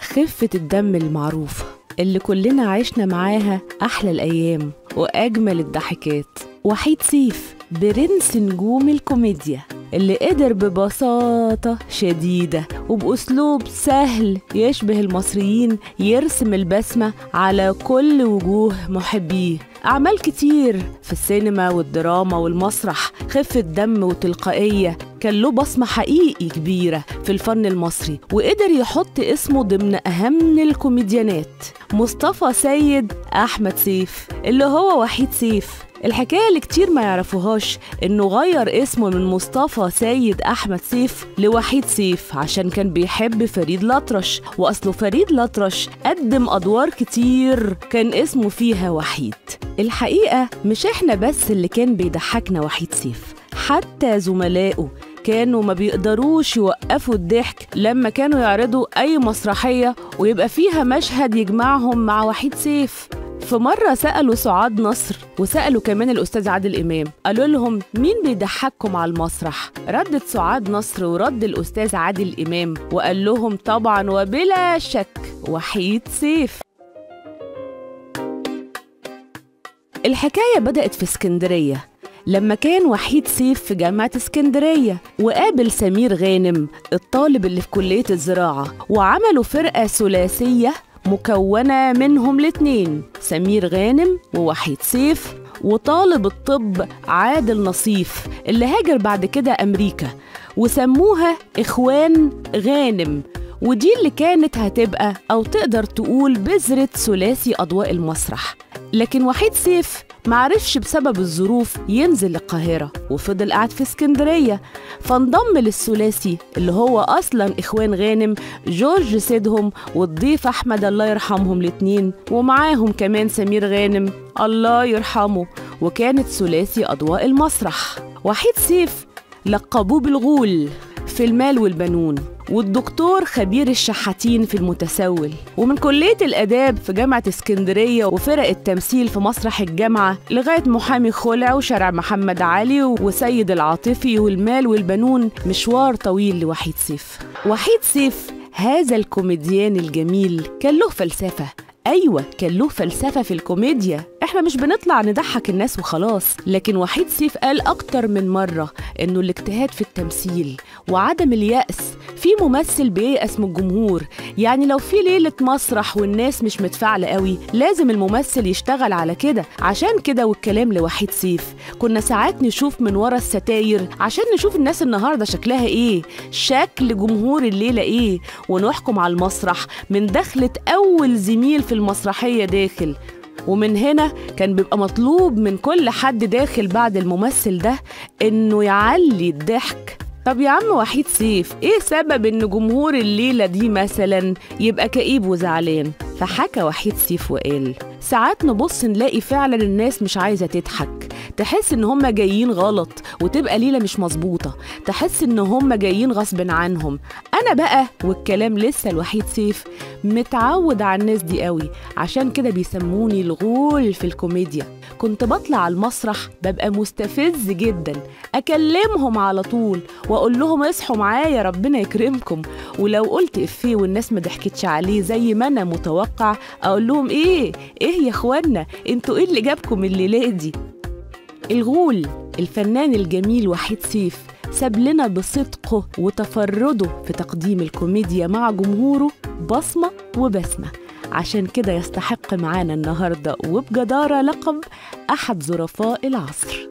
خفة الدم المعروفة اللي كلنا عشنا معاها أحلى الأيام وأجمل الضحكات وحيد سيف برنس نجوم الكوميديا اللي قدر ببساطة شديدة وبأسلوب سهل يشبه المصريين يرسم البسمة على كل وجوه محبيه أعمال كتير في السينما والدراما والمسرح خفة دم وتلقائية كان له بصمة حقيقي كبيرة في الفن المصري وقدر يحط اسمه ضمن أهم الكوميديانات مصطفى سيد أحمد سيف اللي هو وحيد سيف الحكاية اللي كتير ما يعرفوهاش إنه غير اسمه من مصطفى سيد أحمد سيف لوحيد سيف عشان كان بيحب فريد الأطرش وأصله فريد الأطرش قدم أدوار كتير كان اسمه فيها وحيد الحقيقة مش إحنا بس اللي كان بيضحكنا وحيد سيف حتى زملائه كانوا ما بيقدروش يوقفوا الضحك لما كانوا يعرضوا أي مسرحية ويبقى فيها مشهد يجمعهم مع وحيد سيف في مرة سألوا سعاد نصر وسألوا كمان الأستاذ عادل إمام قالوا لهم مين بيضحككم على المسرح ردت سعاد نصر ورد الأستاذ عادل إمام وقال لهم طبعا وبلا شك وحيد سيف الحكاية بدأت في اسكندرية لما كان وحيد سيف في جامعة اسكندرية وقابل سمير غانم الطالب اللي في كلية الزراعة وعملوا فرقة ثلاثية مكونة منهم الاتنين سمير غانم ووحيد سيف وطالب الطب عادل نصيف اللي هاجر بعد كده أمريكا وسموها إخوان غانم ودي اللي كانت هتبقى أو تقدر تقول بذرة ثلاثي أضواء المسرح لكن وحيد سيف معرفش بسبب الظروف ينزل القاهرة وفضل قاعد في اسكندرية فانضم للثلاثي اللي هو أصلا إخوان غانم جورج سيدهم والضيف أحمد الله يرحمهم الاتنين ومعاهم كمان سمير غانم الله يرحمه وكانت ثلاثي أضواء المسرح وحيد سيف لقبوه بالغول في المال والبنون والدكتور خبير الشحاتين في المتسول ومن كلية الآداب في جامعة اسكندرية وفرق التمثيل في مسرح الجامعة لغاية محامي خلع وشارع محمد علي وسيد العاطفي والمال والبنون مشوار طويل لوحيد سيف وحيد سيف هذا الكوميديان الجميل كان له فلسفة أيوة كان له فلسفة في الكوميديا احنا مش بنطلع نضحك الناس وخلاص لكن وحيد سيف قال أكتر من مرة إنه الاجتهاد في التمثيل وعدم اليأس في ممثل بييأس من الجمهور يعني لو في ليلة مسرح والناس مش متفاعلة قوي لازم الممثل يشتغل على كده عشان كده والكلام لوحيد سيف كنا ساعات نشوف من ورا الستاير عشان نشوف الناس النهاردة شكلها ايه شكل جمهور الليلة ايه ونحكم على المسرح من دخلة أول زميل في المسرحية داخل ومن هنا كان بيبقى مطلوب من كل حد داخل بعد الممثل ده انه يعلي الضحك طب يا عم وحيد سيف ايه سبب ان جمهور الليله دي مثلا يبقى كئيب وزعلان فحكى وحيد سيف وقال ساعات نبص نلاقي فعلا الناس مش عايزه تضحك تحس ان هم جايين غلط وتبقى ليله مش مظبوطه تحس ان هم جايين غصب عنهم انا بقى والكلام لسه الوحيد سيف متعود على الناس دي قوي عشان كده بيسموني الغول في الكوميديا كنت بطلع على المسرح ببقى مستفز جدا اكلمهم على طول واقول لهم اصحوا معايا ربنا يكرمكم ولو قلت افيه والناس ما ضحكتش عليه زي ما انا متوقع اقول لهم ايه ايه يا اخوانا انتوا ايه اللي جابكم الليله دي الغول الفنان الجميل وحيد سيف ساب لنا بصدقه وتفرده في تقديم الكوميديا مع جمهوره بصمة وبسمة عشان كده يستحق معانا النهاردة وبجدارة لقب أحد ظرفاء العصر